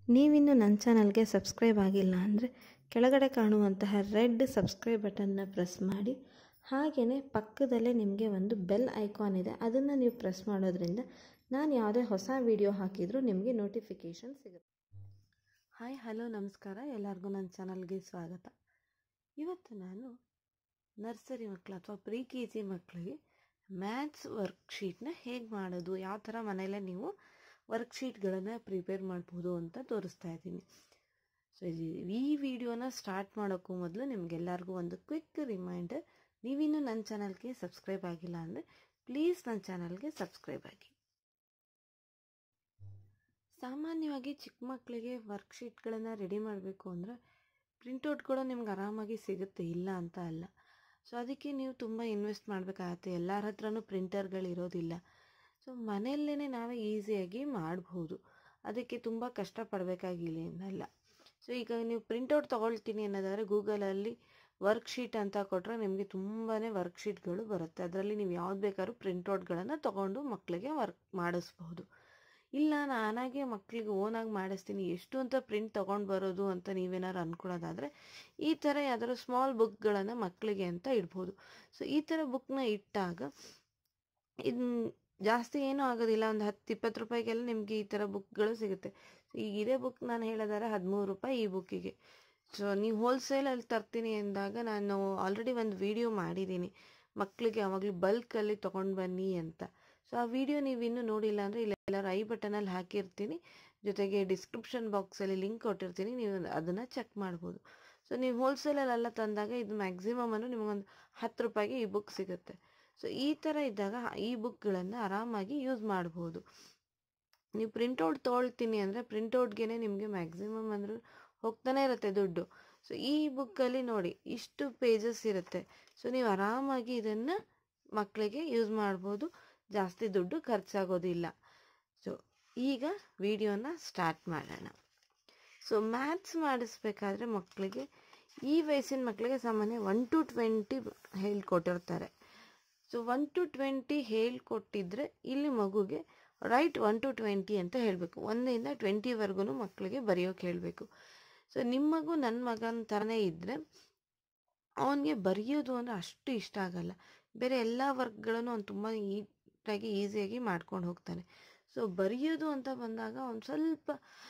ನೀವಿನ್ನು ನನ್ನ ಚಾನಲ್ಗೆ ಸಬ್ಸ್ಕ್ರೈಬ್ ಆಗಿಲ್ಲ ಅಂದರೆ ಕೆಳಗಡೆ ಕಾಣುವಂತಹ ರೆಡ್ ಸಬ್ಸ್ಕ್ರೈಬ್ ಬಟನ್ನ ಪ್ರೆಸ್ ಮಾಡಿ ಹಾಗೆಯೇ ಪಕ್ಕದಲ್ಲೇ ನಿಮಗೆ ಒಂದು ಬೆಲ್ ಐಕಾನ್ ಇದೆ ಅದನ್ನು ನೀವು ಪ್ರೆಸ್ ಮಾಡೋದ್ರಿಂದ ನಾನು ಯಾವುದೇ ಹೊಸ ವಿಡಿಯೋ ಹಾಕಿದರೂ ನಿಮಗೆ ನೋಟಿಫಿಕೇಷನ್ ಸಿಗುತ್ತೆ ಹಾಯ್ ಹಲೋ ನಮಸ್ಕಾರ ಎಲ್ಲರಿಗೂ ನನ್ನ ಚಾನಲ್ಗೆ ಸ್ವಾಗತ ಇವತ್ತು ನಾನು ನರ್ಸರಿ ಮಕ್ಕಳು ಅಥವಾ ಪ್ರಿ ಕೆ ಜಿ ಮಕ್ಕಳಿಗೆ ಮ್ಯಾಥ್ಸ್ ವರ್ಕ್ಶೀಟ್ನ ಹೇಗೆ ಮಾಡೋದು ಯಾವ ಥರ ಮನೆಯಲ್ಲೇ ನೀವು ವರ್ಕ್ಶೀಟ್ಗಳನ್ನು ಪ್ರಿಪೇರ್ ಮಾಡ್ಬೋದು ಅಂತ ತೋರಿಸ್ತಾ ಇದ್ದೀನಿ ಸೊ ಈ ವಿಡಿಯೋನ ಸ್ಟಾರ್ಟ್ ಮಾಡೋಕ್ಕೂ ಮೊದಲು ನಿಮಗೆಲ್ಲರಿಗೂ ಒಂದು ಕ್ವಿಕ್ ರಿಮೈಂಡರ್ ನೀವಿನ್ನೂ ನನ್ನ ಚಾನಲ್ಗೆ ಸಬ್ಸ್ಕ್ರೈಬ್ ಆಗಿಲ್ಲ ಅಂದರೆ ಪ್ಲೀಸ್ ನನ್ನ ಚಾನಲ್ಗೆ ಸಬ್ಸ್ಕ್ರೈಬ್ ಆಗಿ ಸಾಮಾನ್ಯವಾಗಿ ಚಿಕ್ಕ ಮಕ್ಕಳಿಗೆ ವರ್ಕ್ಶೀಟ್ಗಳನ್ನು ರೆಡಿ ಮಾಡಬೇಕು ಅಂದರೆ ಪ್ರಿಂಟೌಟ್ಗಳು ನಿಮ್ಗೆ ಆರಾಮಾಗಿ ಸಿಗುತ್ತೆ ಇಲ್ಲ ಅಂತ ಅಲ್ಲ ಸೊ ಅದಕ್ಕೆ ನೀವು ತುಂಬ ಇನ್ವೆಸ್ಟ್ ಮಾಡಬೇಕಾಗತ್ತೆ ಎಲ್ಲರ ಹತ್ರನೂ ಪ್ರಿಂಟರ್ಗಳಿರೋದಿಲ್ಲ ಸೊ ಮನೆಯಲ್ಲೇ ನಾವೇ ಈಸಿಯಾಗಿ ಮಾಡ್ಬೋದು ಅದಕ್ಕೆ ತುಂಬ ಕಷ್ಟಪಡಬೇಕಾಗಿಲ್ಲ ಏನಲ್ಲ ಸೊ ಈಗ ನೀವು ಪ್ರಿಂಟೌಟ್ ತೊಗೊಳ್ತೀನಿ ಅನ್ನೋದಾದರೆ ಗೂಗಲಲ್ಲಿ ವರ್ಕ್ಶೀಟ್ ಅಂತ ಕೊಟ್ಟರೆ ನಿಮಗೆ ತುಂಬಾ ವರ್ಕ್ಶೀಟ್ಗಳು ಬರುತ್ತೆ ಅದರಲ್ಲಿ ನೀವು ಯಾವ್ದು ಬೇಕಾದ್ರೂ ಪ್ರಿಂಟೌಟ್ಗಳನ್ನು ತೊಗೊಂಡು ಮಕ್ಕಳಿಗೆ ವರ್ಕ್ ಮಾಡಿಸ್ಬಹುದು ಇಲ್ಲ ನಾನಾಗೆ ಮಕ್ಕಳಿಗೆ ಓನಾಗಿ ಮಾಡಿಸ್ತೀನಿ ಎಷ್ಟು ಅಂತ ಪ್ರಿಂಟ್ ತೊಗೊಂಡು ಬರೋದು ಅಂತ ನೀವೇನಾದ್ರು ಅಂದ್ಕೊಳ್ಳೋದಾದರೆ ಈ ಥರ ಯಾವ್ದಾದ್ರು ಸ್ಮಾಲ್ ಬುಕ್ಗಳನ್ನು ಮಕ್ಕಳಿಗೆ ಅಂತ ಇಡ್ಬೋದು ಸೊ ಈ ಥರ ಬುಕ್ನ ಇಟ್ಟಾಗ ಇದು ಜಾಸ್ತಿ ಏನೂ ಆಗೋದಿಲ್ಲ ಒಂದು ಹತ್ತು ಇಪ್ಪತ್ತು ರೂಪಾಯಿಗೆಲ್ಲ ನಿಮಗೆ ಈ ಥರ ಬುಕ್ಗಳು ಸಿಗುತ್ತೆ ಈಗ ಇದೇ ಬುಕ್ ನಾನು ಹೇಳೋದಾದ್ರೆ ಹದಿಮೂರು ರೂಪಾಯಿ ಈ ಬುಕ್ಕಿಗೆ ಸೊ ನೀವು ಹೋಲ್ಸೇಲಲ್ಲಿ ತರ್ತೀನಿ ಅಂದಾಗ ನಾನು ಆಲ್ರೆಡಿ ಒಂದು ವಿಡಿಯೋ ಮಾಡಿದ್ದೀನಿ ಮಕ್ಕಳಿಗೆ ಯಾವಾಗಲೂ ಬಲ್ಕಲ್ಲಿ ತೊಗೊಂಡು ಬನ್ನಿ ಅಂತ ಸೊ ಆ ವಿಡಿಯೋ ನೀವು ಇನ್ನೂ ನೋಡಿಲ್ಲ ಅಂದರೆ ಇಲ್ಲ ಎಲ್ಲರೂ ಐ ಬಟನಲ್ಲಿ ಹಾಕಿರ್ತೀನಿ ಜೊತೆಗೆ ಡಿಸ್ಕ್ರಿಪ್ಷನ್ ಬಾಕ್ಸಲ್ಲಿ ಲಿಂಕ್ ಕೊಟ್ಟಿರ್ತೀನಿ ನೀವು ಅದನ್ನು ಚೆಕ್ ಮಾಡ್ಬೋದು ಸೊ ನೀವು ಹೋಲ್ಸೇಲಲ್ಲೆಲ್ಲ ತಂದಾಗ ಇದು ಮ್ಯಾಕ್ಸಿಮಮ್ ಅಂದರೆ ನಿಮಗೊಂದು ಹತ್ತು ರೂಪಾಯಿಗೆ ಈ ಬುಕ್ ಸಿಗುತ್ತೆ ಸೊ ಈ ಥರ ಇದ್ದಾಗ ಈ ಬುಕ್ಗಳನ್ನು ಆರಾಮಾಗಿ ಯೂಸ್ ಮಾಡ್ಬೋದು ನೀವು ಪ್ರಿಂಟೌಟ್ ತೊಗೊಳ್ತೀನಿ ಅಂದರೆ ಪ್ರಿಂಟೌಟ್ಗೆ ನಿಮಗೆ ಮ್ಯಾಕ್ಸಿಮಮ್ ಅಂದ್ರೆ ಹೋಗ್ತಾನೆ ಇರುತ್ತೆ ದುಡ್ಡು ಸೊ ಈ ಬುಕ್ಕಲ್ಲಿ ನೋಡಿ ಇಷ್ಟು ಪೇಜಸ್ ಇರುತ್ತೆ ಸೊ ನೀವು ಆರಾಮಾಗಿ ಇದನ್ನು ಮಕ್ಕಳಿಗೆ ಯೂಸ್ ಮಾಡ್ಬೋದು ಜಾಸ್ತಿ ದುಡ್ಡು ಖರ್ಚಾಗೋದಿಲ್ಲ ಸೊ ಈಗ ವಿಡಿಯೋನ ಸ್ಟಾರ್ಟ್ ಮಾಡೋಣ ಸೊ ಮ್ಯಾಥ್ಸ್ ಮಾಡಿಸ್ಬೇಕಾದ್ರೆ ಮಕ್ಕಳಿಗೆ ಈ ವಯಸ್ಸಿನ ಮಕ್ಕಳಿಗೆ ಸಾಮಾನ್ಯ ಒನ್ ಟು ಟ್ವೆಂಟಿ ಹೇಳ್ಕೊಟ್ಟಿರ್ತಾರೆ ಸೊ ಒನ್ ಟು ಟ್ವೆಂಟಿ ಹೇಳ್ಕೊಟ್ಟಿದ್ರೆ ಇಲ್ಲಿ ಮಗುಗೆ ರೈಟ್ ಒನ್ ಟು ಟ್ವೆಂಟಿ ಅಂತ ಹೇಳಬೇಕು ಒಂದರಿಂದ ಟ್ವೆಂಟಿವರೆಗೂ ಮಕ್ಕಳಿಗೆ ಬರೆಯೋಕೆ ಹೇಳಬೇಕು ಸೊ ನಿಮ್ಮ ಮಗು ನನ್ನ ಮಗನ ಥರನೇ ಇದ್ದರೆ ಅವನಿಗೆ ಬರೆಯೋದು ಅಂದರೆ ಅಷ್ಟು ಇಷ್ಟ ಆಗಲ್ಲ ಬೇರೆ ಎಲ್ಲ ವರ್ಕ್ಗಳನ್ನು ಅವ್ನು ತುಂಬ ನೀಟಾಗಿ ಈಸಿಯಾಗಿ ಮಾಡ್ಕೊಂಡು ಹೋಗ್ತಾನೆ ಸೊ ಬರೆಯೋದು ಅಂತ ಬಂದಾಗ ಒಂದು ಸ್ವಲ್ಪ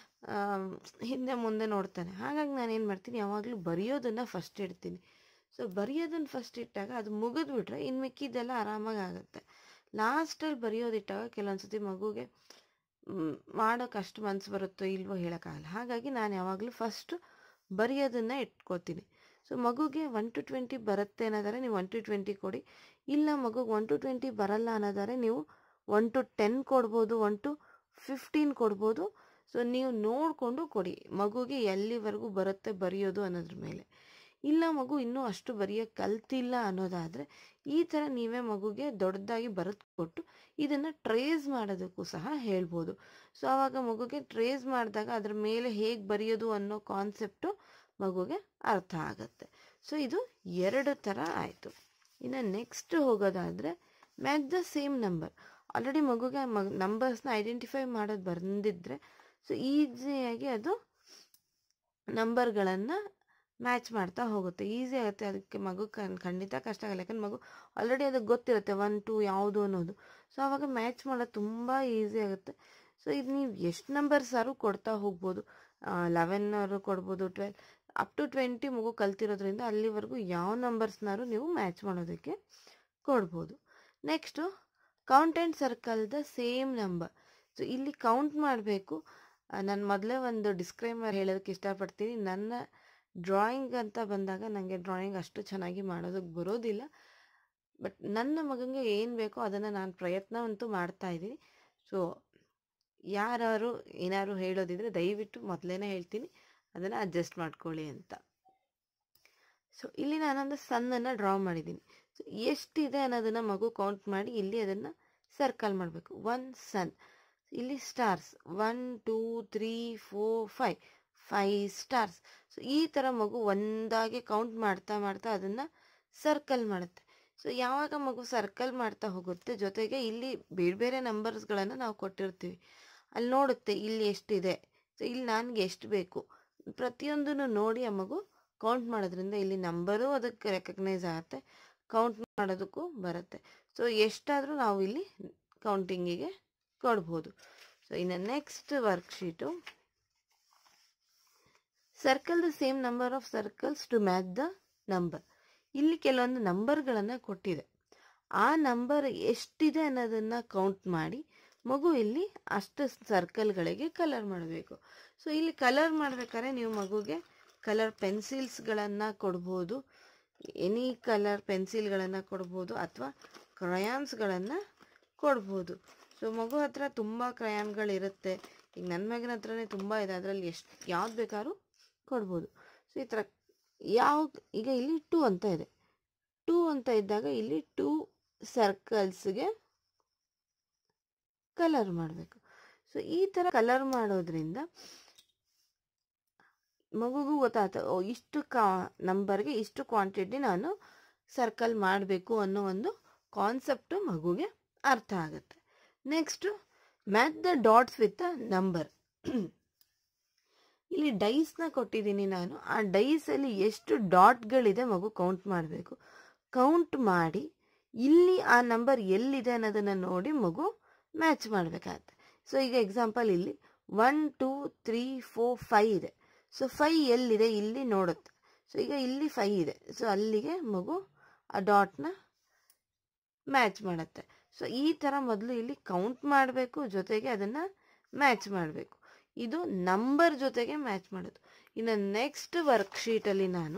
ಹಿಂದೆ ಮುಂದೆ ನೋಡ್ತಾನೆ ಹಾಗಾಗಿ ನಾನು ಏನು ಮಾಡ್ತೀನಿ ಯಾವಾಗಲೂ ಬರೆಯೋದನ್ನು ಫಸ್ಟ್ ಇಡ್ತೀನಿ ಸೊ ಬರೆಯೋದನ್ನು ಫಸ್ಟ್ ಇಟ್ಟಾಗ ಅದು ಮುಗಿದ್ಬಿಟ್ರೆ ಇನ್ನು ಮಿಕ್ಕಿದ್ದೆಲ್ಲ ಆರಾಮಾಗಿ ಆಗುತ್ತೆ ಲಾಸ್ಟಲ್ಲಿ ಬರೆಯೋದಿಟ್ಟಾಗ ಕೆಲವೊಂದು ಸತಿ ಮಗುಗೆ ಮಾಡೋಕೆ ಅಷ್ಟು ಮನಸ್ಸು ಬರುತ್ತೋ ಇಲ್ವೋ ಹೇಳೋಕ್ಕಾಗಲ್ಲ ಹಾಗಾಗಿ ನಾನು ಯಾವಾಗಲೂ ಫಸ್ಟು ಬರೆಯೋದನ್ನು ಇಟ್ಕೋತೀನಿ ಸೊ ಮಗುಗೆ ಒನ್ ಟು ಟ್ವೆಂಟಿ ಬರುತ್ತೆ ಅನ್ನೋದಾರೆ ನೀವು ಒನ್ ಟು ಟ್ವೆಂಟಿ ಕೊಡಿ ಇಲ್ಲ ಮಗುಗೆ ಒನ್ ಟು ಟ್ವೆಂಟಿ ಬರಲ್ಲ ಅನ್ನೋದಾರೆ ನೀವು ಒನ್ ಟು ಟೆನ್ ಕೊಡ್ಬೋದು ಒನ್ ಟು ಫಿಫ್ಟೀನ್ ಕೊಡ್ಬೋದು ಸೊ ನೀವು ನೋಡಿಕೊಂಡು ಕೊಡಿ ಮಗುಗೆ ಎಲ್ಲಿವರೆಗೂ ಬರುತ್ತೆ ಬರೆಯೋದು ಅನ್ನೋದ್ರ ಮೇಲೆ ಇಲ್ಲ ಮಗು ಇನ್ನೂ ಅಷ್ಟು ಬರೆಯೋಕ್ಕೆ ಕಲ್ತಿಲ್ಲ ಅನ್ನೋದಾದರೆ ಈ ಥರ ನೀವೇ ಮಗುಗೆ ದೊಡ್ಡದಾಗಿ ಬರೆದು ಕೊಟ್ಟು ಇದನ್ನು ಟ್ರೇಸ್ ಮಾಡೋದಕ್ಕೂ ಸಹ ಹೇಳ್ಬೋದು ಸೊ ಆವಾಗ ಮಗುಗೆ ಟ್ರೇಸ್ ಮಾಡಿದಾಗ ಅದ್ರ ಮೇಲೆ ಹೇಗೆ ಬರೆಯೋದು ಅನ್ನೋ ಕಾನ್ಸೆಪ್ಟು ಮಗುಗೆ ಅರ್ಥ ಆಗುತ್ತೆ ಸೊ ಇದು ಎರಡು ಥರ ಆಯಿತು ಇನ್ನು ನೆಕ್ಸ್ಟ್ ಹೋಗೋದಾದರೆ match the same number already ಮಗುಗೆ ಮಗ್ ನಂಬರ್ಸ್ನ ಐಡೆಂಟಿಫೈ ಮಾಡೋದು ಬಂದಿದ್ದರೆ ಸೊ ಈಸಿಯಾಗಿ ಅದು ನಂಬರ್ಗಳನ್ನು ಮ್ಯಾಚ್ ಮಾಡ್ತಾ ಹೋಗುತ್ತೆ ಈಸಿ ಆಗುತ್ತೆ ಅದಕ್ಕೆ ಮಗು ಖಂಡಿತ ಕಷ್ಟ ಆಗಲ್ಲ ಯಾಕಂದ್ರೆ ಮಗು ಆಲ್ರೆಡಿ ಅದಕ್ಕೆ ಗೊತ್ತಿರುತ್ತೆ ಒನ್ ಟು ಯಾವುದು ಅನ್ನೋದು ಸೊ ಆವಾಗ ಮ್ಯಾಚ್ ಮಾಡೋದು ತುಂಬ ಈಸಿ ಆಗುತ್ತೆ ಸೊ ಇದು ನೀವು ಎಷ್ಟು ನಂಬರ್ಸಾರು ಕೊಡ್ತಾ ಹೋಗ್ಬೋದು ಲೆವೆನ್ನವರು ಕೊಡ್ಬೋದು ಟ್ವೆಲ್ ಅಪ್ ಟು ಟ್ವೆಂಟಿ ಮಗು ಕಲ್ತಿರೋದ್ರಿಂದ ಅಲ್ಲಿವರೆಗೂ ಯಾವ ನಂಬರ್ಸ್ನಾರು ನೀವು ಮ್ಯಾಚ್ ಮಾಡೋದಕ್ಕೆ ಕೊಡ್ಬೋದು next count and circle the same number so ಇಲ್ಲಿ ಕೌಂಟ್ ಮಾಡಬೇಕು ನಾನು ಮೊದಲೇ ಒಂದು ಡಿಸ್ಕ್ರೈಮರ್ ಹೇಳೋದಕ್ಕೆ ಇಷ್ಟಪಡ್ತೀನಿ ನನ್ನ ಡ್ರಾಯಿಂಗ್ ಅಂತ ಬಂದಾಗ ನನಗೆ ಡ್ರಾಯಿಂಗ್ ಅಷ್ಟು ಚೆನ್ನಾಗಿ ಮಾಡೋದಕ್ಕೆ ಬರೋದಿಲ್ಲ ಬಟ್ ನನ್ನ ಮಗನಿಗೆ ಏನು ಬೇಕೋ ಅದನ್ನು ನಾನು ಪ್ರಯತ್ನ ಅಂತೂ ಮಾಡ್ತಾ ಇದ್ದೀನಿ ಸೊ ಯಾರು ಏನಾದ್ರು ಹೇಳೋದಿದ್ರೆ ದಯವಿಟ್ಟು ಮೊದಲೇ ಹೇಳ್ತೀನಿ ಅದನ್ನು ಅಡ್ಜಸ್ಟ್ ಮಾಡ್ಕೊಳ್ಳಿ ಅಂತ ಸೊ ಇಲ್ಲಿ ನಾನೊಂದು ಸನ್ನನ್ನು ಡ್ರಾ ಮಾಡಿದ್ದೀನಿ ಸೊ ಎಷ್ಟಿದೆ ಅನ್ನೋದನ್ನು ಮಗು ಕೌಂಟ್ ಮಾಡಿ ಇಲ್ಲಿ ಅದನ್ನು ಸರ್ಕಲ್ ಮಾಡಬೇಕು ಒನ್ ಸನ್ ಇಲ್ಲಿ stars one two three four five five stars so ಈ ಥರ ಮಗು ಒಂದಾಗೆ ಕೌಂಟ್ ಮಾಡ್ತಾ ಮಾಡ್ತಾ ಅದನ್ನು ಸರ್ಕಲ್ ಮಾಡುತ್ತೆ ಸೊ ಯಾವಾಗ ಮಗು ಸರ್ಕಲ್ ಮಾಡ್ತಾ ಹೋಗುತ್ತೆ ಜೊತೆಗೆ ಇಲ್ಲಿ ಬೇರೆ ಬೇರೆ ನಂಬರ್ಸ್ಗಳನ್ನು ನಾವು ಕೊಟ್ಟಿರ್ತೀವಿ ಅಲ್ಲಿ ನೋಡುತ್ತೆ ಇಲ್ಲಿ ಎಷ್ಟಿದೆ ಸೊ ಇಲ್ಲಿ ನನಗೆ ಎಷ್ಟು ಬೇಕು ಪ್ರತಿಯೊಂದನ್ನು ನೋಡಿ ಆ ಮಗು ಕೌಂಟ್ ಮಾಡೋದ್ರಿಂದ ಇಲ್ಲಿ ನಂಬರು ಅದಕ್ಕೆ ರೆಕಗ್ನೈಸ್ ಆಗುತ್ತೆ ಕೌಂಟ್ ಮಾಡೋದಕ್ಕೂ ಬರುತ್ತೆ ಸೊ ಎಷ್ಟಾದರೂ ನಾವು ಇಲ್ಲಿ ಕೌಂಟಿಂಗಿಗೆ ಕೊಡ್ಬೋದು ಸೊ ಇನ್ನು next worksheet circle the same number of circles to match the number ಇಲ್ಲಿ ಕೆಲವೊಂದು ನಂಬರ್ಗಳನ್ನು ಕೊಟ್ಟಿದೆ ಆ ನಂಬರ್ ಎಷ್ಟಿದೆ ಅನ್ನೋದನ್ನು ಕೌಂಟ್ ಮಾಡಿ ಮಗು ಇಲ್ಲಿ ಅಷ್ಟು ಸರ್ಕಲ್ಗಳಿಗೆ ಕಲರ್ ಮಾಡಬೇಕು ಸೊ ಇಲ್ಲಿ ಕಲರ್ ಮಾಡಬೇಕಾದ್ರೆ ನೀವು ಮಗುಗೆ ಕಲರ್ ಪೆನ್ಸಿಲ್ಸ್ಗಳನ್ನು ಕೊಡ್ಬೋದು ಎನಿ ಕಲರ್ ಪೆನ್ಸಿಲ್ಗಳನ್ನು ಕೊಡ್ಬೋದು ಅಥವಾ ಕ್ರಯಾನ್ಸ್ಗಳನ್ನು ಕೊಡ್ಬೋದು ಸೊ ಮಗು ಹತ್ರ ತುಂಬ ಕ್ರಯಾನ್ಗಳಿರುತ್ತೆ ಈಗ ನನ್ನ ಮಗನ ಹತ್ರನೇ ತುಂಬ ಇದೆ ಅದರಲ್ಲಿ ಎಷ್ಟು ಯಾವ್ದು ಬೇಕಾದ್ರೂ ಕೊಡ್ಬೋದು ಸೊ ಈ ಥರ ಯಾವ ಈಗ ಇಲ್ಲಿ ಟೂ ಅಂತ ಇದೆ ಟೂ ಅಂತ ಇದ್ದಾಗ ಇಲ್ಲಿ ಟೂ ಸರ್ಕಲ್ಸ್ಗೆ ಕಲರ್ ಮಾಡಬೇಕು ಸೊ ಈ ಥರ ಕಲರ್ ಮಾಡೋದ್ರಿಂದ ಮಗುಗೂ ಗೊತ್ತಾಗ್ತದೆ ಓ ಇಷ್ಟು ಕಾ ನಂಬರ್ಗೆ ಇಷ್ಟು ಕ್ವಾಂಟಿಟಿ ನಾನು ಸರ್ಕಲ್ ಮಾಡಬೇಕು ಅನ್ನೋ ಒಂದು ಕಾನ್ಸೆಪ್ಟು ಮಗುಗೆ ಅರ್ಥ ಆಗುತ್ತೆ next match the dots with the number ಇಲ್ಲಿ ಡೈಸ್ನ ಕೊಟ್ಟಿದ್ದೀನಿ ನಾನು ಆ ಡೈಸಲ್ಲಿ ಎಷ್ಟು ಡಾಟ್ಗಳಿದೆ ಮಗು ಕೌಂಟ್ ಮಾಡಬೇಕು ಕೌಂಟ್ ಮಾಡಿ ಇಲ್ಲಿ ಆ ನಂಬರ್ ಎಲ್ಲಿದೆ ಅನ್ನೋದನ್ನು ನೋಡಿ ಮಗು ಮ್ಯಾಚ್ ಮಾಡಬೇಕಾಗತ್ತೆ ಸೊ ಈಗ ಎಕ್ಸಾಂಪಲ್ ಇಲ್ಲಿ one two three four five ಇದೆ ಸೊ ಫೈ ಎಲ್ಲಿದೆ ಇಲ್ಲಿ ನೋಡುತ್ತೆ ಸೊ ಈಗ ಇಲ್ಲಿ ಫೈ ಇದೆ ಸೊ ಅಲ್ಲಿಗೆ ಮಗು ಆ ಡಾಟ್ನ ಮ್ಯಾಚ್ ಮಾಡುತ್ತೆ ಸೊ ಈ ಥರ ಮೊದಲು ಇಲ್ಲಿ ಕೌಂಟ್ ಮಾಡಬೇಕು ಜೊತೆಗೆ ಅದನ್ನು ಮ್ಯಾಚ್ ಮಾಡಬೇಕು ಇದು ನಂಬರ್ ಜೊತೆಗೆ ಮ್ಯಾಚ್ ಮಾಡೋದು ಇನ್ನು ನೆಕ್ಸ್ಟ್ ವರ್ಕ್ಶೀಟಲ್ಲಿ ನಾನು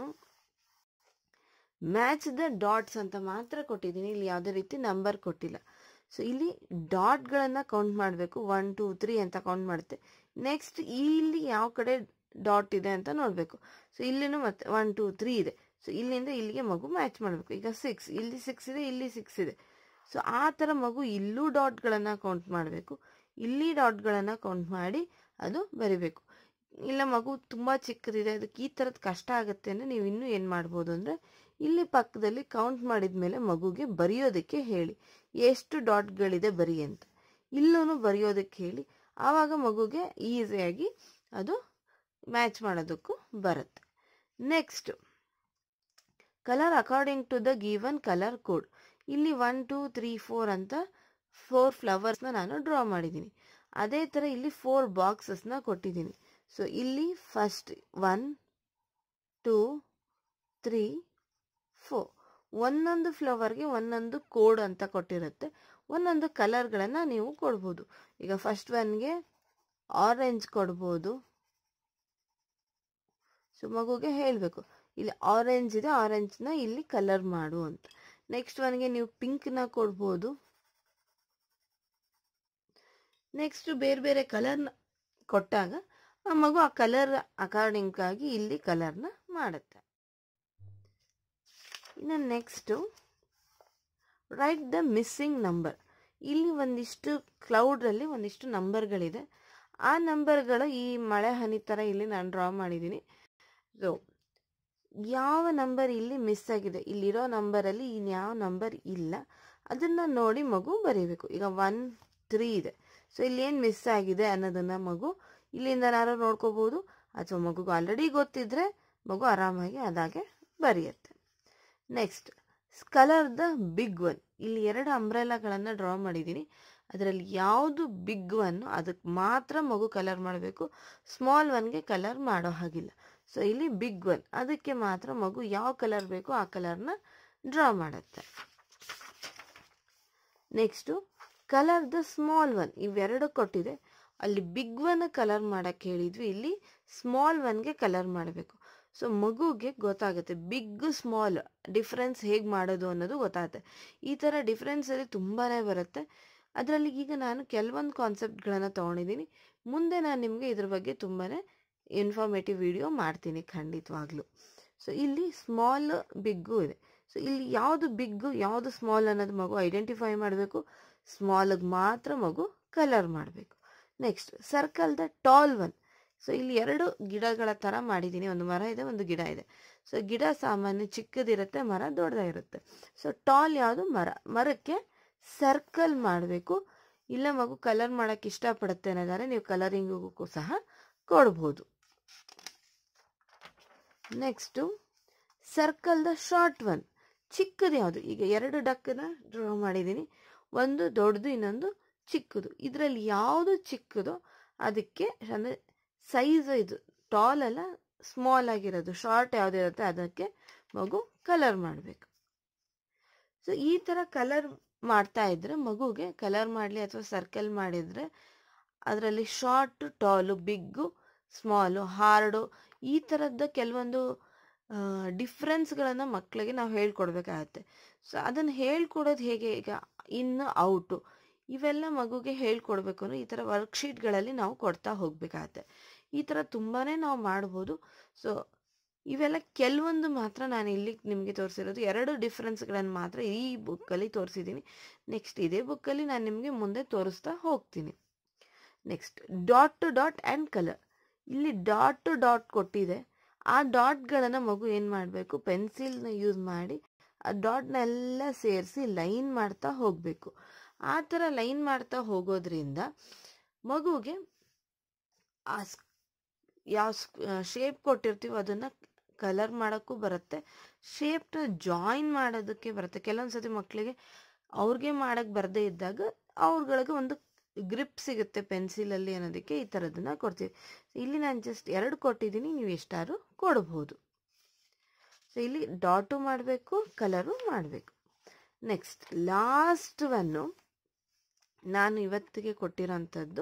ಮ್ಯಾಚ್ ದ ಡಾಟ್ಸ್ ಅಂತ ಮಾತ್ರ ಕೊಟ್ಟಿದ್ದೀನಿ ಇಲ್ಲಿ ಯಾವುದೇ ರೀತಿ ನಂಬರ್ ಕೊಟ್ಟಿಲ್ಲ ಸೊ ಇಲ್ಲಿ ಡಾಟ್ಗಳನ್ನು ಕೌಂಟ್ ಮಾಡಬೇಕು ಒನ್ ಟೂ ತ್ರೀ ಅಂತ ಕೌಂಟ್ ಮಾಡುತ್ತೆ ನೆಕ್ಸ್ಟ್ ಇಲ್ಲಿ ಯಾವ ಕಡೆ ಡಾಟ್ ಇದೆ ಅಂತ ನೋಡಬೇಕು ಸೊ ಇಲ್ಲಿನೂ ಮತ್ತೆ ಒನ್ ಟೂ ತ್ರೀ ಇದೆ ಸೊ ಇಲ್ಲಿಂದ ಇಲ್ಲಿಗೆ ಮಗು ಮ್ಯಾಚ್ ಮಾಡಬೇಕು ಈಗ ಸಿಕ್ಸ್ ಇಲ್ಲಿ ಸಿಕ್ಸ್ ಇದೆ ಇಲ್ಲಿ ಸಿಕ್ಸ್ ಇದೆ ಸೊ ಆ ಥರ ಮಗು ಇಲ್ಲೂ ಡಾಟ್ಗಳನ್ನು ಕೌಂಟ್ ಮಾಡಬೇಕು ಇಲ್ಲಿ ಡಾಟ್ಗಳನ್ನು ಕೌಂಟ್ ಮಾಡಿ ಅದು ಬರಿಬೇಕು ಇಲ್ಲ ಮಗು ತುಂಬ ಚಿಕ್ಕದಿದೆ ಅದಕ್ಕೆ ಈ ಥರದ್ದು ಕಷ್ಟ ಆಗುತ್ತೆ ಅಂದರೆ ನೀವು ಇನ್ನೂ ಏನು ಮಾಡ್ಬೋದು ಅಂದರೆ ಇಲ್ಲಿ ಪಕ್ಕದಲ್ಲಿ ಕೌಂಟ್ ಮಾಡಿದ ಮೇಲೆ ಮಗುಗೆ ಬರೆಯೋದಕ್ಕೆ ಹೇಳಿ ಎಷ್ಟು ಡಾಟ್ಗಳಿದೆ ಬರಿ ಅಂತ ಇಲ್ಲೂ ಬರೆಯೋದಕ್ಕೆ ಹೇಳಿ ಆವಾಗ ಮಗುಗೆ ಈಸಿಯಾಗಿ ಅದು ಮ್ಯಾಚ್ ಮಾಡೋದಕ್ಕೂ ಬರುತ್ತೆ next colour according to the given colour code ಇಲ್ಲಿ ಒನ್ ಟೂ ತ್ರೀ ಫೋರ್ ಅಂತ ಫೋರ್ ಫ್ಲವರ್ಸ್ನ ನಾನು ಡ್ರಾ ಮಾಡಿದ್ದೀನಿ ಅದೇ ಥರ ಇಲ್ಲಿ ಫೋರ್ ಬಾಕ್ಸಸ್ನ ಕೊಟ್ಟಿದ್ದೀನಿ ಸೊ ಇಲ್ಲಿ first one two three four ಒಂದೊಂದು ಫ್ಲವರ್ಗೆ ಒಂದೊಂದು ಕೋಡ್ ಅಂತ ಕೊಟ್ಟಿರುತ್ತೆ ಒಂದೊಂದು ಕಲರ್ಗಳನ್ನು ನೀವು ಕೊಡ್ಬೋದು ಈಗ ಫಸ್ಟ್ ಒನ್ಗೆ ಆರೆಂಜ್ ಕೊಡ್ಬೋದು ಸೊ ಮಗುಗೆ ಹೇಳಬೇಕು ಇಲ್ಲಿ ಆರೆಂಜ್ ಇದೆ ಆರೆಂಜ್ನ ಇಲ್ಲಿ ಕಲರ್ ಮಾಡು ಅಂತ ನೆಕ್ಸ್ಟ್ ಒನ್ಗೆ ನೀವು ಪಿಂಕ್ನ ಕೊಡ್ಬೋದು ನೆಕ್ಸ್ಟ್ ಬೇರೆ ಬೇರೆ ಕಲರ್ನ ಕೊಟ್ಟಾಗ ಆ ಮಗು ಆ ಕಲರ್ ಅಕಾರ್ಡಿಂಗ್ ಆಗಿ ಇಲ್ಲಿ ಕಲರ್ನ ಮಾಡುತ್ತೆ ಇನ್ನು next write the missing number ಇಲ್ಲಿ ಒಂದಿಷ್ಟು ಕ್ಲೌಡಲ್ಲಿ ಒಂದಿಷ್ಟು ನಂಬರ್ಗಳಿದೆ ಆ ನಂಬರ್ಗಳು ಈ ಮಳೆ ಹನಿ ಥರ ಇಲ್ಲಿ ನಾನು ಡ್ರಾ ಮಾಡಿದ್ದೀನಿ ಸೊ ಯಾವ ನಂಬರ್ ಇಲ್ಲಿ ಮಿಸ್ ಆಗಿದೆ ಇಲ್ಲಿರೋ ನಂಬರಲ್ಲಿ ಇನ್ಯಾವ ನಂಬರ್ ಇಲ್ಲ ಅದನ್ನು ನೋಡಿ ಮಗು ಬರೀಬೇಕು ಈಗ ಒನ್ ತ್ರೀ ಇದೆ ಸೊ ಇಲ್ಲಿ ಏನು ಮಿಸ್ ಆಗಿದೆ ಅನ್ನೋದನ್ನು ಮಗು ಇಲ್ಲಿಂದ ಯಾರು ನೋಡ್ಕೋಬೋದು ಅಥವಾ ಮಗುಗೆ ಆಲ್ರೆಡಿ ಗೊತ್ತಿದ್ರೆ ಮಗು ಆರಾಮಾಗಿ ಅದಾಗೆ ಬರೆಯುತ್ತೆ next colour the big one ಇಲ್ಲಿ ಎರಡು ಅಂಬ್ರೆಲಾಗಳನ್ನು ಡ್ರಾ ಮಾಡಿದ್ದೀನಿ ಅದರಲ್ಲಿ ಯಾವುದು ಬಿಗ್ ಒನ್ ಅದಕ್ಕೆ ಮಾತ್ರ ಮಗು ಕಲರ್ ಮಾಡಬೇಕು ಸ್ಮಾಲ್ ಒನ್ಗೆ ಕಲರ್ ಮಾಡೋ ಹಾಗಿಲ್ಲ ಸೊ ಇಲ್ಲಿ ಬಿಗ್ ಒನ್ ಅದಕ್ಕೆ ಮಾತ್ರ ಮಗು ಯಾವ ಕಲರ್ ಬೇಕೋ ಆ ಕಲರ್ನ ಡ್ರಾ ಮಾಡುತ್ತೆ next colour the small one ಇವೆರಡು ಕೊಟ್ಟಿದೆ ಅಲ್ಲಿ ಬಿಗ್ ಒನ್ ಕಲರ್ ಮಾಡೋಕ್ಕೆ ಹೇಳಿದ್ವಿ ಇಲ್ಲಿ ಸ್ಮಾಲ್ ಒನ್ಗೆ ಕಲರ್ ಮಾಡಬೇಕು ಸೊ ಮಗುಗೆ ಗೊತ್ತಾಗುತ್ತೆ ಬಿಗ್ ಸ್ಮಾಲ್ ಡಿಫ್ರೆನ್ಸ್ ಹೇಗೆ ಮಾಡೋದು ಅನ್ನೋದು ಗೊತ್ತಾಗುತ್ತೆ ಈ ಥರ ಡಿಫ್ರೆನ್ಸಲ್ಲಿ ತುಂಬಾ ಬರುತ್ತೆ ಅದರಲ್ಲಿ ಈಗ ನಾನು ಕೆಲವೊಂದು ಕಾನ್ಸೆಪ್ಟ್ಗಳನ್ನು ತೊಗೊಂಡಿದ್ದೀನಿ ಮುಂದೆ ನಾನು ನಿಮಗೆ ಇದ್ರ ಬಗ್ಗೆ ತುಂಬಾ ಇನ್ಫಾರ್ಮೇಟಿವ್ ವಿಡಿಯೋ ಮಾಡ್ತೀನಿ ಖಂಡಿತವಾಗ್ಲೂ ಸೊ ಇಲ್ಲಿ ಸ್ಮಾಲ್ ಬಿಗ್ಗು ಇದೆ ಸೊ ಇಲ್ಲಿ ಯಾವುದು ಬಿಗ್ಗು ಯಾವುದು ಸ್ಮಾಲ್ ಅನ್ನೋದು ಮಗು ಐಡೆಂಟಿಫೈ ಮಾಡಬೇಕು ಸ್ಮಾಲಿಗೆ ಮಾತ್ರ ಮಗು ಕಲರ್ ಮಾಡಬೇಕು next circle the tall one so ಇಲ್ಲಿ ಎರಡು ಗಿಡಗಳ ಥರ ಮಾಡಿದ್ದೀನಿ ಒಂದು ಮರ ಇದೆ ಒಂದು ಗಿಡ ಇದೆ ಸೊ ಗಿಡ ಸಾಮಾನ್ಯ ಚಿಕ್ಕದಿರುತ್ತೆ ಮರ ದೊಡ್ಡದಾಗಿರುತ್ತೆ ಸೊ ಟಾಲ್ ಯಾವುದು ಮರ ಮರಕ್ಕೆ ಸರ್ಕಲ್ ಮಾಡಬೇಕು ಇಲ್ಲ ಮಗು ಕಲರ್ ಮಾಡೋಕ್ಕೆ ಇಷ್ಟಪಡುತ್ತೆ ಅನ್ನೋದಾದ್ರೆ ನೀವು ಕಲರಿಂಗಿಗೂ ಸಹ ಕೊಡ್ಬೋದು next circle the short one ಚಿಕ್ಕದು ಯಾವುದು ಈಗ ಎರಡು ಡಕ್ಕನ್ನ ಡ್ರಾ ಮಾಡಿದ್ದೀನಿ ಒಂದು ದೊಡ್ಡದು ಇನ್ನೊಂದು ಚಿಕ್ಕದು ಇದರಲ್ಲಿ ಯಾವುದು ಚಿಕ್ಕದೋ ಅದಕ್ಕೆ ಅಂದರೆ ಸೈಜ್ ಇದು ಟಾಲ್ ಅಲ್ಲ ಸ್ಮಾಲ್ ಆಗಿರೋದು ಶಾರ್ಟ್ ಯಾವುದಿರುತ್ತೆ ಅದಕ್ಕೆ ಮಗು ಕಲರ್ ಮಾಡಬೇಕು ಸೊ ಈ ಥರ ಕಲರ್ ಮಾಡ್ತಾ ಇದ್ರೆ ಮಗುಗೆ ಕಲರ್ ಮಾಡಲಿ ಅಥವಾ ಸರ್ಕಲ್ ಮಾಡಿದರೆ ಅದರಲ್ಲಿ short tall big small hard ಈ ಥರದ ಕೆಲವೊಂದು ಡಿಫ್ರೆನ್ಸ್ಗಳನ್ನು ಮಕ್ಕಳಿಗೆ ನಾವು ಹೇಳ್ಕೊಡ್ಬೇಕಾಗತ್ತೆ ಸೊ ಅದನ್ನು ಹೇಳ್ಕೊಡೋದು ಹೇಗೆ ಈಗ ಇನ್ನು ಔಟು ಇವೆಲ್ಲ ಮಗುಗೆ ಹೇಳ್ಕೊಡ್ಬೇಕು ಅಂದರೆ ಈ ಥರ ವರ್ಕ್ಶೀಟ್ಗಳಲ್ಲಿ ನಾವು ಕೊಡ್ತಾ ಹೋಗಬೇಕಾಗತ್ತೆ ಈ ಥರ ತುಂಬಾ ನಾವು ಮಾಡ್ಬೋದು ಸೊ ಇವೆಲ್ಲ ಕೆಲವೊಂದು ಮಾತ್ರ ನಾನು ಇಲ್ಲಿ ನಿಮಗೆ ತೋರಿಸಿರೋದು ಎರಡು ಡಿಫ್ರೆನ್ಸ್ಗಳನ್ನು ಮಾತ್ರ ಈ ಬುಕ್ಕಲ್ಲಿ ತೋರಿಸಿದ್ದೀನಿ ನೆಕ್ಸ್ಟ್ ಇದೇ ಬುಕ್ಕಲ್ಲಿ ನಾನು ನಿಮಗೆ ಮುಂದೆ ತೋರಿಸ್ತಾ ಹೋಗ್ತೀನಿ next dot to dot and colour ಇಲ್ಲಿ ಡಾಟ್ ಟು ಡಾಟ್ ಕೊಟ್ಟಿದೆ ಆ ಡಾಟ್ಗಳನ್ನು ಮಗು ಏನು ಮಾಡಬೇಕು ಪೆನ್ಸಿಲ್ನ ಯೂಸ್ ಮಾಡಿ ಆ ಡಾಟ್ನೆಲ್ಲ ಸೇರಿಸಿ ಲೈನ್ ಮಾಡ್ತಾ ಹೋಗಬೇಕು ಆ ಥರ ಲೈನ್ ಮಾಡ್ತಾ ಹೋಗೋದ್ರಿಂದ ಮಗುಗೆ ಆ ಯಾವ ಶೇಪ್ ಕೊಟ್ಟಿರ್ತೀವೋ ಅದನ್ನು ಕಲರ್ ಮಾಡೋಕ್ಕೂ ಬರುತ್ತೆ ಶೇಪ್ನ ಜಾಯಿನ್ ಮಾಡೋದಕ್ಕೆ ಬರುತ್ತೆ ಕೆಲವೊಂದು ಸತಿ ಮಕ್ಕಳಿಗೆ ಅವ್ರಿಗೆ ಮಾಡೋಕ್ಕೆ ಬರದೇ ಇದ್ದಾಗ ಅವ್ರಗಳಿಗೆ ಒಂದು ಗ್ರಿಪ್ ಸಿಗುತ್ತೆ ಪೆನ್ಸಿಲಲ್ಲಿ ಅನ್ನೋದಕ್ಕೆ ಈ ಥರದನ್ನ ಕೊಡ್ತೀವಿ ಇಲ್ಲಿ ನಾನು ಜಸ್ಟ್ ಎರಡು ಕೊಟ್ಟಿದ್ದೀನಿ ನೀವು ಎಷ್ಟಾದ್ರು ಕೊಡ್ಬೋದು ಸೊ ಇಲ್ಲಿ ಡಾಟು ಮಾಡಬೇಕು ಕಲರು ಮಾಡಬೇಕು ನೆಕ್ಸ್ಟ್ ಲಾಸ್ಟ್ ಒನ್ನು ನಾನು ಇವತ್ತಿಗೆ ಕೊಟ್ಟಿರೋಂಥದ್ದು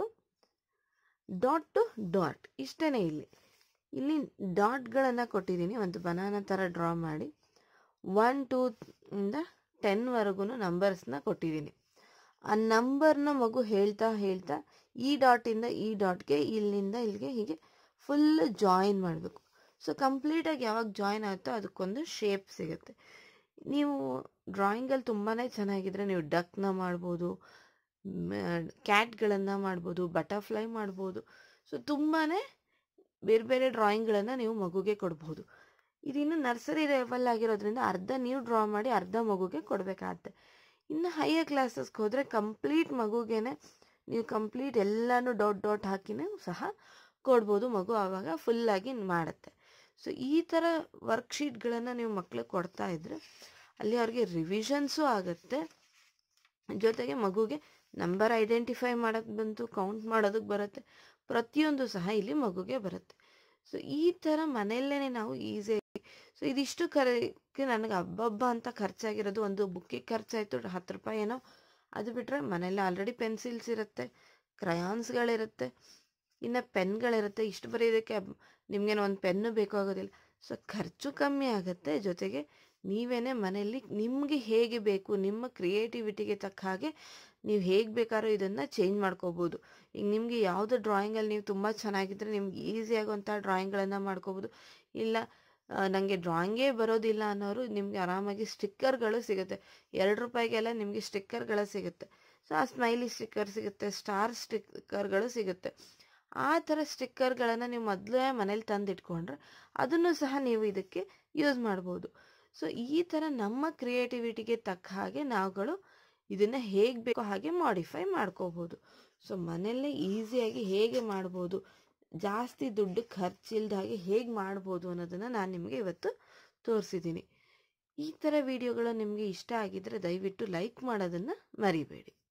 ಡಾಟ್ ಟು ಡಾಟ್ ಇಷ್ಟೇ ಇಲ್ಲಿ ಇಲ್ಲಿ ಡಾಟ್ಗಳನ್ನು ಕೊಟ್ಟಿದ್ದೀನಿ ಒಂದು ಬನಾನ ಥರ ಡ್ರಾ ಮಾಡಿ ಒನ್ ಟೂ ಇಂದ ಟೆನ್ವರೆಗೂ ನಂಬರ್ಸ್ನ ಕೊಟ್ಟಿದ್ದೀನಿ ಆ ನಂಬರ್ನ ಮಗು ಹೇಳ್ತಾ ಹೇಳ್ತಾ ಈ ಡಾಟಿಂದ ಈ ಡಾಟ್ಗೆ ಇಲ್ಲಿಂದ ಇಲ್ಲಿಗೆ ಹೀಗೆ ಫುಲ್ ಜಾಯಿನ್ ಮಾಡಬೇಕು ಸೊ ಕಂಪ್ಲೀಟಾಗಿ ಯಾವಾಗ ಜಾಯಿನ್ ಆಗುತ್ತೋ ಅದಕ್ಕೊಂದು ಶೇಪ್ ಸಿಗುತ್ತೆ ನೀವು ಡ್ರಾಯಿಂಗಲ್ಲಿ ತುಂಬಾ ಚೆನ್ನಾಗಿದ್ರೆ ನೀವು ಡಕ್ನ ಮಾಡ್ಬೋದು ಕ್ಯಾಟ್ಗಳನ್ನು ಮಾಡ್ಬೋದು ಬಟರ್ಫ್ಲೈ ಮಾಡ್ಬೋದು ಸೊ ತುಂಬಾ ಬೇರೆ ಬೇರೆ ಡ್ರಾಯಿಂಗ್ಗಳನ್ನು ನೀವು ಮಗುಗೆ ಕೊಡ್ಬೋದು ಇದಿನ್ನು ನರ್ಸರಿ ಲೆವೆಲ್ ಆಗಿರೋದ್ರಿಂದ ಅರ್ಧ ನೀವು ಡ್ರಾ ಮಾಡಿ ಅರ್ಧ ಮಗುಗೆ ಕೊಡಬೇಕಾಗತ್ತೆ ಇನ್ನು ಹೈಯರ್ ಕ್ಲಾಸಸ್ಗೆ ಹೋದರೆ ಕಂಪ್ಲೀಟ್ ಮಗುಗೇನೆ ನೀವು ಕಂಪ್ಲೀಟ್ ಎಲ್ಲನೂ ಡಾಟ್ ಡಾಟ್ ಹಾಕಿನೇ ಸಹ ಕೊಡ್ಬೋದು ಮಗು ಆವಾಗ ಫುಲ್ಲಾಗಿ ಮಾಡುತ್ತೆ ಸೊ ಈ ಥರ ವರ್ಕ್ಶೀಟ್ಗಳನ್ನು ನೀವು ಮಕ್ಳಿಗೆ ಕೊಡ್ತಾ ಇದ್ದರೆ ಅಲ್ಲಿ ಅವ್ರಿಗೆ ರಿವಿಷನ್ಸು ಆಗುತ್ತೆ ಜೊತೆಗೆ ಮಗುಗೆ ನಂಬರ್ ಐಡೆಂಟಿಫೈ ಮಾಡೋಕ್ಕೆ ಬಂತು ಕೌಂಟ್ ಮಾಡೋದಕ್ಕೆ ಬರುತ್ತೆ ಪ್ರತಿಯೊಂದು ಸಹ ಇಲ್ಲಿ ಮಗುಗೆ ಬರುತ್ತೆ ಸೊ ಈ ಥರ ಮನೆಯಲ್ಲೇ ನಾವು ಈಸಿಯಾಗಿ ಸೊ ಇದಿಷ್ಟು ಕರೆಗೆ ನನಗೆ ಹಬ್ಬಬ್ಬ ಅಂತ ಖರ್ಚಾಗಿರೋದು ಒಂದು ಬುಕ್ಕಿಗೆ ಖರ್ಚಾಯಿತು ಹತ್ತು ರೂಪಾಯಿ ಏನೋ ಅದು ಬಿಟ್ಟರೆ ಮನೇಲಿ ಆಲ್ರೆಡಿ ಪೆನ್ಸಿಲ್ಸ್ ಇರುತ್ತೆ ಕ್ರಯಾನ್ಸ್ಗಳಿರುತ್ತೆ ಇನ್ನು ಪೆನ್ಗಳಿರುತ್ತೆ ಇಷ್ಟು ಬರೆಯೋದಕ್ಕೆ ನಿಮಗೇನೋ ಒಂದು ಪೆನ್ನು ಬೇಕಾಗೋದಿಲ್ಲ ಸೊ ಖರ್ಚು ಕಮ್ಮಿ ಆಗುತ್ತೆ ಜೊತೆಗೆ ನೀವೇನೇ ಮನೆಯಲ್ಲಿ ನಿಮಗೆ ಹೇಗೆ ಬೇಕು ನಿಮ್ಮ ಕ್ರಿಯೇಟಿವಿಟಿಗೆ ತಕ್ಕ ಹಾಗೆ ನೀವು ಹೇಗೆ ಬೇಕಾದ್ರೂ ಇದನ್ನು ಚೇಂಜ್ ಮಾಡ್ಕೋಬೋದು ಈಗ ನಿಮಗೆ ಯಾವುದೋ ಡ್ರಾಯಿಂಗಲ್ಲಿ ನೀವು ತುಂಬ ಚೆನ್ನಾಗಿದ್ದರೆ ನಿಮ್ಗೆ ಈಸಿ ಆಗುವಂಥ ಡ್ರಾಯಿಂಗ್ಗಳನ್ನು ಮಾಡ್ಕೋಬೋದು ಇಲ್ಲ ನನಗೆ ಡ್ರಾಯಿಂಗೇ ಬರೋದಿಲ್ಲ ಅನ್ನೋರು ನಿಮಗೆ ಆರಾಮಾಗಿ ಸ್ಟಿಕ್ಕರ್ಗಳು ಸಿಗುತ್ತೆ ಎರಡು ರೂಪಾಯಿಗೆಲ್ಲ ನಿಮಗೆ ಸ್ಟಿಕ್ಕರ್ಗಳು ಸಿಗುತ್ತೆ ಸೊ ಆ ಸ್ಮೈಲಿ ಸ್ಟಿಕ್ಕರ್ ಸಿಗುತ್ತೆ ಸ್ಟಾರ್ ಸ್ಟಿಕ್ಕರ್ಗಳು ಸಿಗುತ್ತೆ ಆ ಥರ ಸ್ಟಿಕ್ಕರ್ಗಳನ್ನು ನೀವು ಮೊದಲೇ ಮನೇಲಿ ತಂದಿಟ್ಕೊಂಡ್ರೆ ಅದನ್ನು ಸಹ ನೀವು ಇದಕ್ಕೆ ಯೂಸ್ ಮಾಡ್ಬೋದು ಸೊ ಈ ಥರ ನಮ್ಮ ಕ್ರಿಯೇಟಿವಿಟಿಗೆ ತಕ್ಕ ಹಾಗೆ ನಾವುಗಳು ಇದನ್ನು ಹೇಗೆ ಬೇಕೋ ಹಾಗೆ ಮಾಡಿಫೈ ಮಾಡ್ಕೋಬೋದು ಸೊ ಮನೆಯಲ್ಲೇ ಈಸಿಯಾಗಿ ಹೇಗೆ ಮಾಡ್ಬೋದು ಜಾಸ್ತಿ ದುಡ್ಡು ಖರ್ಚಿಲ್ದ ಹಾಗೆ ಹೇಗೆ ಮಾಡ್ಬೋದು ಅನ್ನೋದನ್ನು ನಾನು ನಿಮಗೆ ಇವತ್ತು ತೋರಿಸಿದ್ದೀನಿ ಈ ಥರ ವಿಡಿಯೋಗಳು ನಿಮಗೆ ಇಷ್ಟ ಆಗಿದ್ದರೆ ದಯವಿಟ್ಟು ಲೈಕ್ ಮಾಡೋದನ್ನು ಮರಿಬೇಡಿ